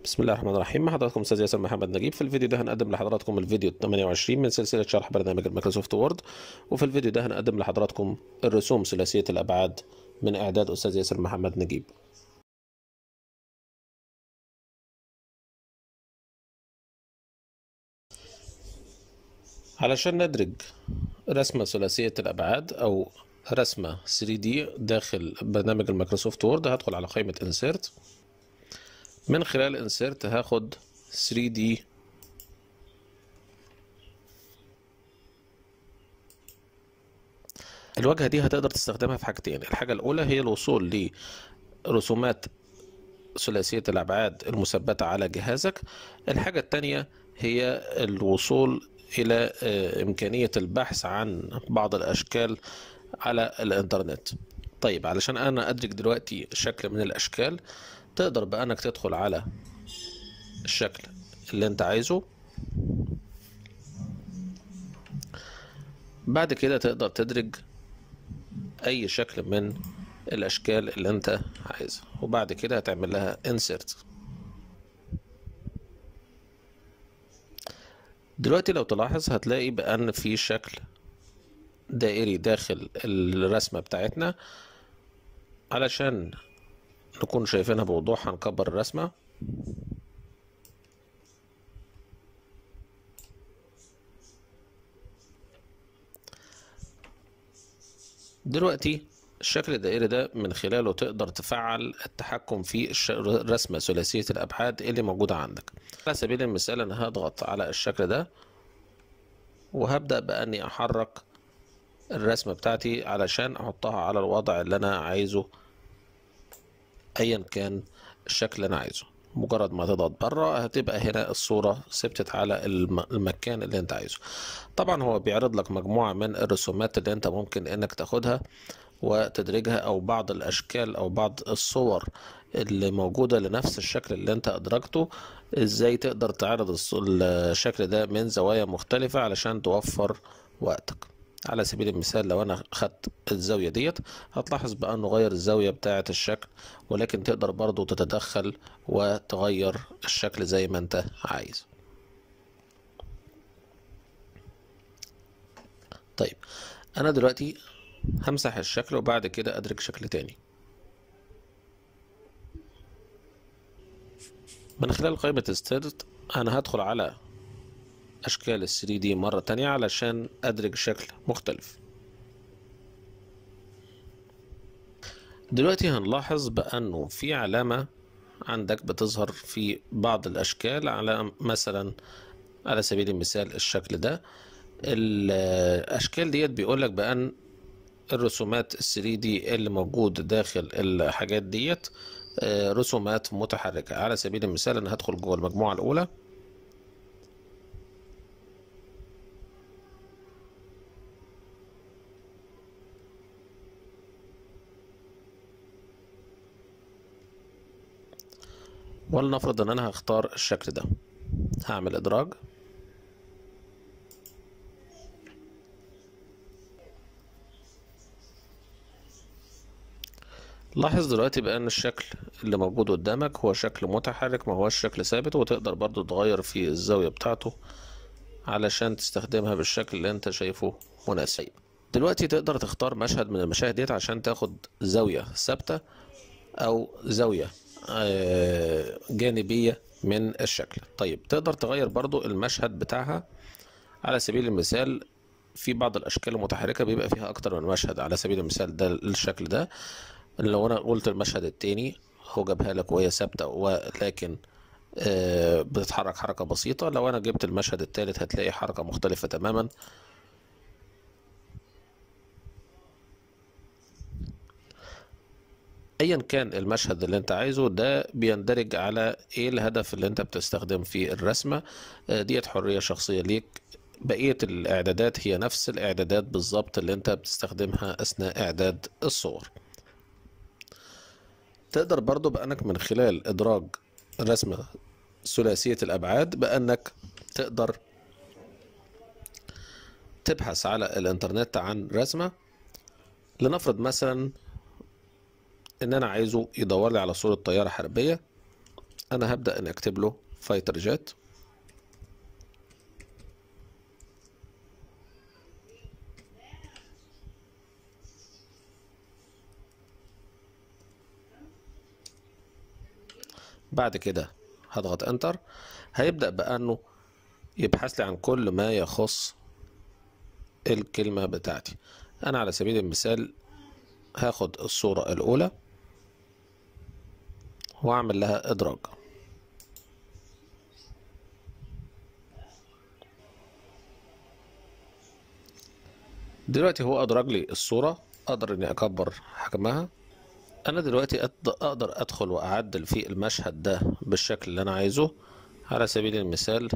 بسم الله الرحمن الرحيم مع حضراتكم استاذ ياسر محمد نجيب في الفيديو ده هنقدم لحضراتكم الفيديو 28 من سلسله شرح برنامج المايكروسوفت وورد وفي الفيديو ده هنقدم لحضراتكم الرسوم ثلاثيه الابعاد من اعداد استاذ ياسر محمد نجيب علشان ندرج رسمة ثلاثية الأبعاد أو رسمة 3D داخل برنامج المايكروسوفت وورد هدخل على قائمة Insert من خلال Insert هاخد 3D الواجهة دي هتقدر تستخدمها في حاجتين الحاجة الأولى هي الوصول لرسومات ثلاثية الأبعاد المثبتة على جهازك الحاجة التانية هي الوصول إلى إمكانية البحث عن بعض الأشكال على الإنترنت طيب علشان أنا أدرك دلوقتي شكل من الأشكال تقدر بقى أنك تدخل على الشكل اللي أنت عايزه بعد كده تقدر تدرج أي شكل من الأشكال اللي أنت عايزها وبعد كده هتعمل لها insert دلوقتي لو تلاحظ هتلاقي بأن في شكل دائري داخل الرسمة بتاعتنا علشان نكون شايفينها بوضوح هنكبر الرسمة دلوقتي الشكل الدائري ده من خلاله تقدر تفعل التحكم في الرسمة ثلاثية الأبعاد اللي موجودة عندك على سبيل المثال أنا هضغط على الشكل ده وهبدأ بأني أحرك الرسمة بتاعتي علشان أحطها على الوضع اللي أنا عايزه أيا كان الشكل اللي أنا عايزه مجرد ما تضغط بره هتبقى هنا الصورة ثبتت على المكان اللي انت عايزه طبعا هو بيعرض لك مجموعة من الرسومات اللي انت ممكن انك تاخدها وتدريجها او بعض الاشكال او بعض الصور اللي موجودة لنفس الشكل اللي انت ادركته ازاي تقدر تعرض الشكل ده من زوايا مختلفة علشان توفر وقتك على سبيل المثال لو انا خدت الزاوية ديت هتلاحظ بانه غير الزاوية بتاعة الشكل ولكن تقدر برضو تتدخل وتغير الشكل زي ما انت عايز طيب انا دلوقتي همسح الشكل وبعد كده ادرك شكل تاني من خلال قائمة ستيرت انا هدخل على اشكال ال 3 دي مرة تانية علشان ادرج شكل مختلف دلوقتي هنلاحظ بانه في علامة عندك بتظهر في بعض الاشكال على مثلا على سبيل المثال الشكل ده الاشكال ديت بيقولك بان الرسومات ال 3 دي اللي موجود داخل الحاجات ديت رسومات متحركة على سبيل المثال انا هدخل جوه المجموعة الاولى ولنفرض ان انا هختار الشكل ده هعمل ادراج لاحظ دلوقتي بان الشكل اللي موجود قدامك هو شكل متحرك ما هوش شكل ثابت وتقدر برضو تغير في الزاوية بتاعته علشان تستخدمها بالشكل اللي انت شايفه مناسب دلوقتي تقدر تختار مشهد من المشاهد ديت عشان تاخد زاوية ثابتة او زاوية جانبية من الشكل طيب تقدر تغير برضو المشهد بتاعها على سبيل المثال في بعض الأشكال المتحركة بيبقى فيها أكتر من مشهد على سبيل المثال ده الشكل ده لو أنا قلت المشهد التاني هو جابها لك وهي ثابتة ولكن بتتحرك حركة بسيطة لو أنا جبت المشهد التالت هتلاقي حركة مختلفة تماما ايا كان المشهد اللي انت عايزه ده بيندرج على ايه الهدف اللي انت بتستخدم فيه الرسمة ديت حرية شخصية ليك بقية الاعدادات هي نفس الاعدادات بالظبط اللي انت بتستخدمها اثناء اعداد الصور تقدر برضو بانك من خلال ادراج رسمة ثلاثية الابعاد بانك تقدر تبحث على الانترنت عن رسمة لنفرض مثلا ان انا عايزه يدور لي على صورة طيارة حربية انا هبدأ ان اكتب له فايتر جيت بعد كده هضغط انتر هيبدأ بأنه يبحث لي عن كل ما يخص الكلمة بتاعتي أنا على سبيل المثال هاخد الصورة الأولى وأعمل لها إدراج دلوقتي هو أدرج لي الصورة أقدر إني أكبر حجمها أنا دلوقتي أد- أقدر أدخل وأعدل في المشهد ده بالشكل اللي أنا عايزه على سبيل المثال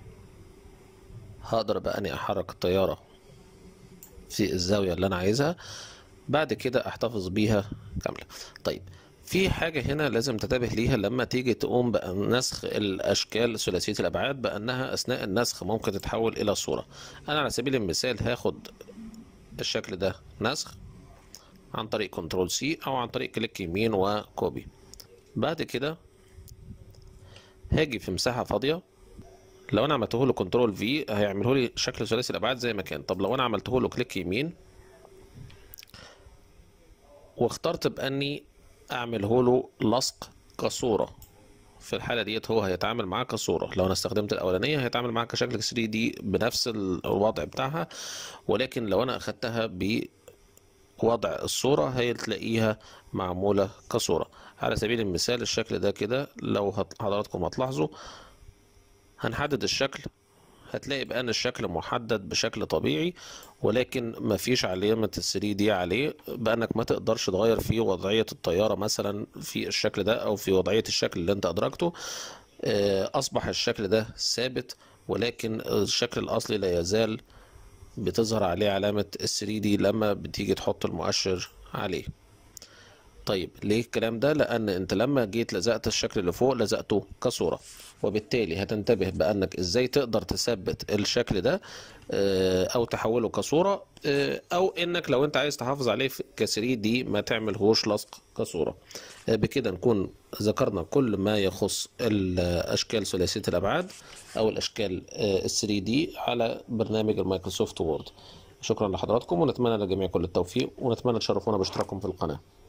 هقدر بقى اني احرك الطيارة في الزاوية اللي انا عايزها بعد كده احتفظ بيها كاملة طيب في حاجة هنا لازم تنتبه ليها لما تيجي تقوم بنسخ الأشكال ثلاثية الأبعاد بأنها أثناء النسخ ممكن تتحول إلى صورة أنا على سبيل المثال هاخد الشكل ده نسخ عن طريق كنترول سي أو عن طريق كليك يمين وكوبي بعد كده هاجي في مساحة فاضية لو انا عملته له كنترول في هيعمله لي شكل ثلاثي الابعاد زي ما كان طب لو انا عملته له كليك يمين واخترت باني اعمله له لصق كصوره في الحاله ديت هو هيتعامل معاه كصوره لو انا استخدمت الاولانيه هيتعامل معاه كشكل 3 دي بنفس الوضع بتاعها ولكن لو انا اخدتها بوضع الصوره هتلاقيها معموله كصوره على سبيل المثال الشكل ده كده لو هت- حضراتكم هتلاحظوا هنحدد الشكل هتلاقي بقى ان الشكل محدد بشكل طبيعي ولكن مفيش علامة ال 3 دي عليه بانك ما تقدرش تغير في وضعية الطيارة مثلا في الشكل ده او في وضعية الشكل اللي انت ادركته آه، اصبح الشكل ده ثابت ولكن الشكل الاصلي لا يزال بتظهر عليه علامة ال 3 دي لما بتيجي تحط المؤشر عليه طيب ليه الكلام ده لان انت لما جيت لزقت الشكل اللي فوق لزقته كصورة وبالتالي هتنتبه بانك ازاي تقدر تثبت الشكل ده آه، او تحوله كصورة آه، او انك لو انت عايز تحافظ عليه ك 3 دي ما تعملهوش لصق كصورة آه، بكده نكون ذكرنا كل ما يخص الاشكال ثلاثية الابعاد او الاشكال ال 3 دي على برنامج المايكروسوفت وورد شكرا لحضراتكم ونتمنى للجميع كل التوفيق ونتمنى تشرفونا باشتراككم في القناة